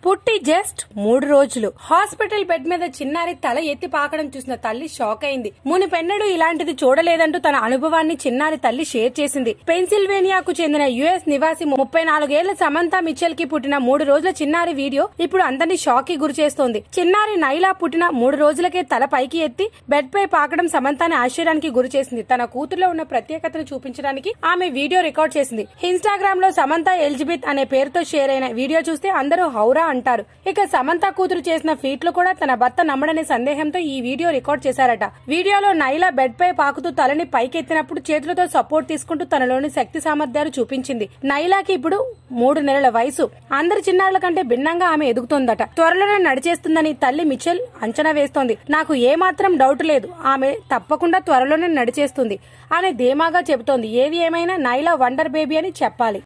పుట్టి జస్ట్ మూడు రోజులు హాస్పిటల్ బెడ్ మీద చిన్నారి తల ఎత్తి పాకడం చూసిన తల్లి షాక్ అయింది మునిపెన్నడూ ఇలాంటిది చూడలేదంటూ తన అనుభవాన్ని చిన్నారి తల్లి షేర్ చేసింది పెన్సిల్వేనియాకు చెందిన యుఎస్ నివాసి ముప్పై నాలుగేళ్ల సమంత మిచెల్ కి పుట్టిన మూడు రోజుల చిన్నారి వీడియో ఇప్పుడు అందరినీ షాక్ కి గురి చేస్తోంది చిన్నారి నైలా పుట్టిన మూడు రోజులకే తల పైకి ఎత్తి బెడ్ పై పాకడం సమంతాని ఆశ్చర్యానికి గురి చేసింది తన కూతురులో ఉన్న ప్రత్యేకతను చూపించడానికి ఆమె వీడియో రికార్డ్ చేసింది ఇన్స్టాగ్రామ్ లో సమంత ఎలిజబెత్ అనే పేరుతో షేర్ అయిన వీడియో చూస్తే అందరూ హౌరా అంటారు ఇక సమంత కూతురు చేసిన ఫీట్లు కూడా తన భర్త నమ్మడనే సందేహంతో ఈ వీడియో రికార్డ్ చేశారట వీడియోలో నైలా బెడ్ పై పాకుతూ తలని పైకెత్తినప్పుడు చేతులతో సపోర్ట్ తీసుకుంటూ తనలోని శక్తి సామర్థ్యాలు చూపించింది నైలాకి ఇప్పుడు మూడు నెలల వయసు అందరి చిన్నారుల కంటే భిన్నంగా ఆమె ఎదుగుతోందట త్వరలోనే నడిచేస్తుందని తల్లి మిచెల్ అంచనా వేస్తోంది నాకు ఏమాత్రం డౌట్ లేదు ఆమె తప్పకుండా త్వరలోనే నడిచేస్తుంది అని ధీమాగా చెబుతోంది ఏది ఏమైనా నైలా వండర్ బేబీ అని చెప్పాలి